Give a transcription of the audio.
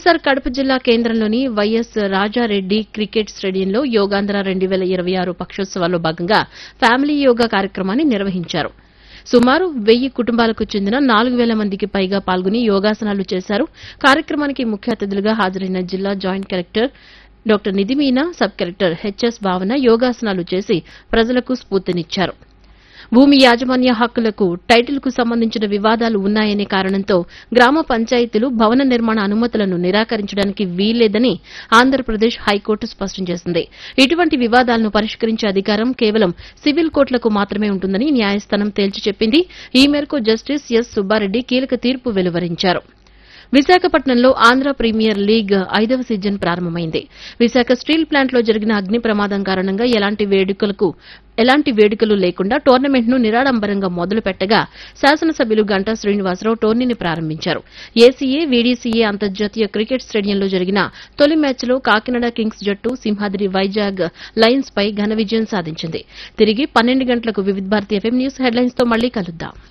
వైఎస్సార్ కడప జిల్లా కేంద్రంలోని YS Rajareddy cricket స్టేడియంలో యోగాంధ్ర రెండు వేల ఇరవై ఆరు పక్షోత్సవాల్లో భాగంగా ఫ్యామిలీ యోగా కార్యక్రమాన్ని నిర్వహించారు సుమారు వెయ్యి కుటుంబాలకు చెందిన నాలుగు వేల మందికి పైగా పాల్గొని యోగాసనాలు చేశారు కార్యక్రమానికి ముఖ్య అతిథులుగా హాజరైన జిల్లా joint collector doctor Nidhi Meena sub collector H S యోగాసనాలు చేసి ప్రజలకు స్ఫూర్తినిచ్చారు భూమి యాజమాన్య హక్కులకు టైటిల్కు సంబంధించిన వివాదాలు ఉన్నాయనే కారణంతో గ్రామ పంచాయతీలు భవన నిర్మాణ అనుమతులను నిరాకరించడానికి వీల్లేదని ఆంధ్రప్రదేశ్ హైకోర్టు స్పష్టం చేసింది ఇటువంటి వివాదాలను పరిష్కరించే అధికారం కేవలం సివిల్ కోర్టులకు మాత్రమే ఉంటుందని న్యాయస్థానం తేల్చి చెప్పింది ఈ మేరకు జస్టిస్ ఎస్ సుబ్బారెడ్డి కీలక తీర్పు వెలువరించారు విశాఖపట్నంలో ఆంధ్ర ప్రీమియర్ లీగ్ ఐదవ సీజన్ ప్రారంభమైంది విశాఖ స్టీల్ ప్లాంట్లో జరిగిన అగ్ని ప్రమాదం కారణంగా ఎలాంటి వేడుకలకు ఎలాంటి వేడుకలు లేకుండా టోర్నమెంట్ను నిరాడంబరంగా మొదలు పెట్టగా శాసనసభ్యులు గంటా శ్రీనివాసరావు టోర్నీని ప్రారంభించారు ఏసీఏ వీడీసీఏ అంతర్జాతీయ క్రికెట్ స్టేడియంలో జరిగిన తొలి మ్యాచ్లో కాకినాడ కింగ్స్ జట్టు సింహాద్రి వైజాగ్ లయన్స్ పై ఘన విజయం సాధించింది తిరిగి పన్నెండు గంటలకు వివిధ భారతి ఎఫ్ఎం న్యూస్ హెడ్లైన్స్ తో మళ్లీ కలుద్దాం